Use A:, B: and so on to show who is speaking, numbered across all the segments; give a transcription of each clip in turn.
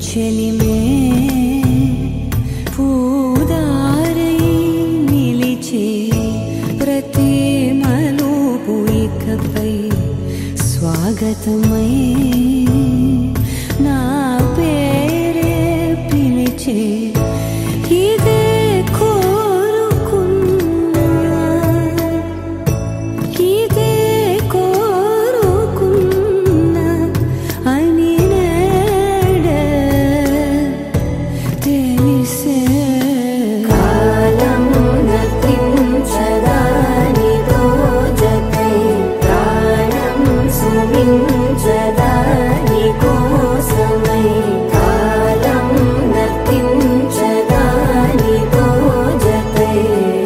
A: చెలిమే పూదారై నిలిచే ప్రతి మలుపు ఇకపై స్వాగతమై నా పేరే పిలిచే ఇదే కోరుకున్నా ఇదే కోరుకున్నా అని నేడే తెలిసే కాలం నతించదాని దోజకై ప్రాణం సుమించదాని కోసమై కాలం నతించదాని దోజకై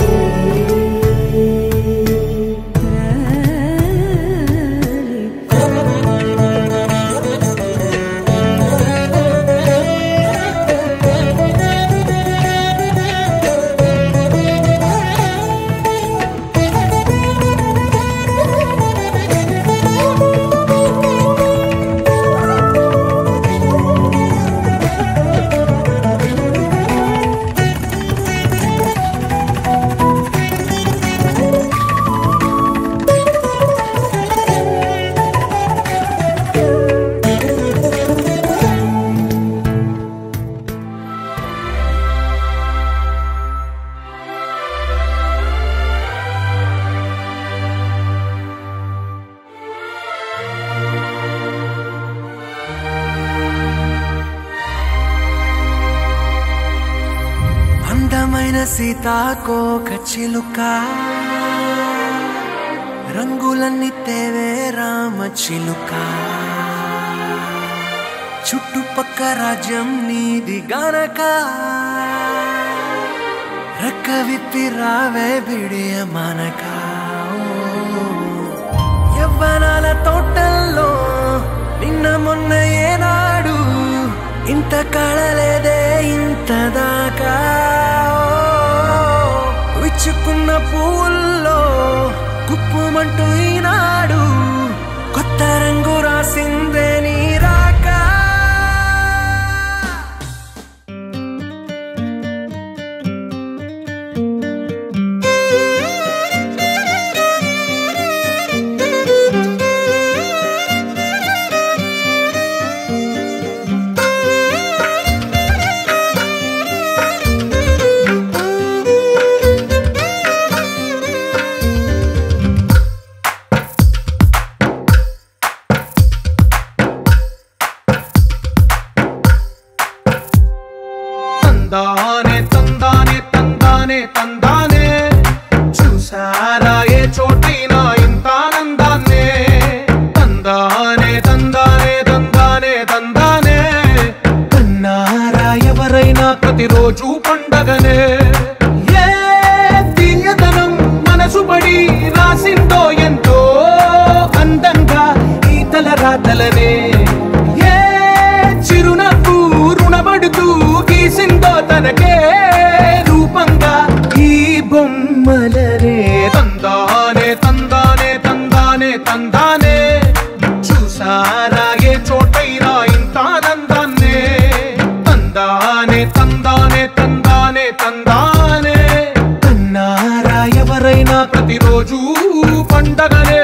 B: అందమైన సీతాకోక చిలుక రంగులన్నీ తేవే రామ చిలుక చుట్టుపక్క రాజ్యం నీది గనక రెక్క విప్పి రావే బిడియ మనక యవ్వనాల తోటల్లో నిన్న మొన్న ఏనాడు ఇంత కళలేదే ఇంత దాకా విచ్చుకున్న పూల్లో కుప్పుమంటూ ఈనాడు కొత్త రంగు రాసిందే నీ రాక
C: తందానే తందానే తందానే తందానే చూసారా ఏ చోటైనా ఇంత ఆనందాన్నే తందానే తందానే తందానే తందానే కన్నారా ఎవరైనా ప్రతిరోజు పండగనే ఏ తీయదనం మనసు పడి రాసిందో ఎంతో అందంగా ఈ తల రాతలనే ఏ చిరునవ్వు రుణపడుతూ గీసిందో తనకే రూపంగా ఈ బొమ్మలనే తందానే తందానే తందానే తందానే చూసారా ఏ చోటైనా ఇంత ఆనందాన్నే తందానే తందానే తందానే తందానే కన్నారా ఎవరైనా ప్రతిరోజు పండగనే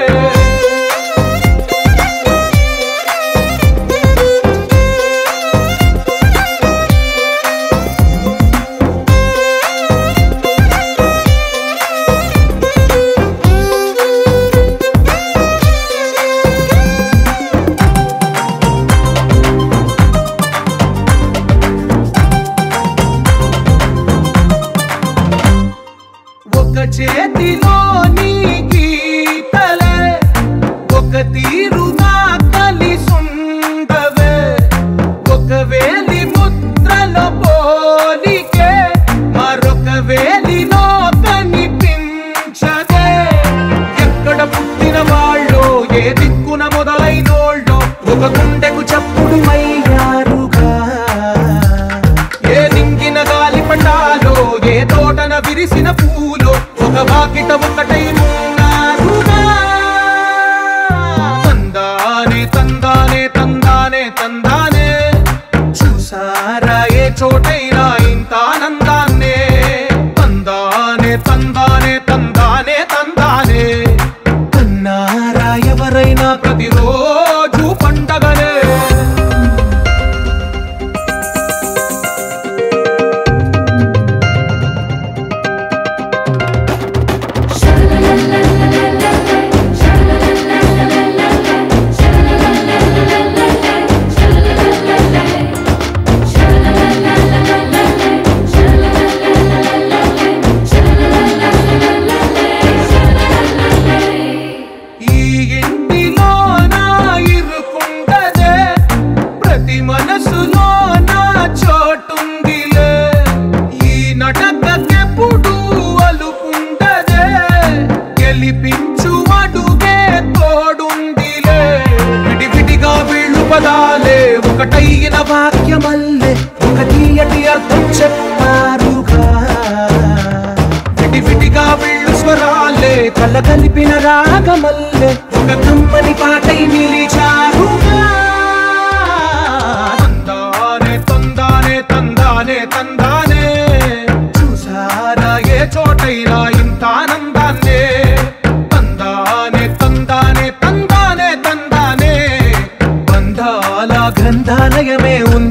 C: ఒకటైన వాక్యమల్లే ఒక తీయటి అర్థం చెప్పారుగా విడివిడిగా వెళ్ళు స్వరాలే కల కలిపిన రాగమల్లే ఒక కమ్మని పాటై నిలిచారుగా తందానే తందానే తందానే తందానే చూసారా ఏ చోటైనా ఇంత ఆనందాన్నే తందానే తందానే తందానే తందానే బంధాల గంధాలయమే ఉంది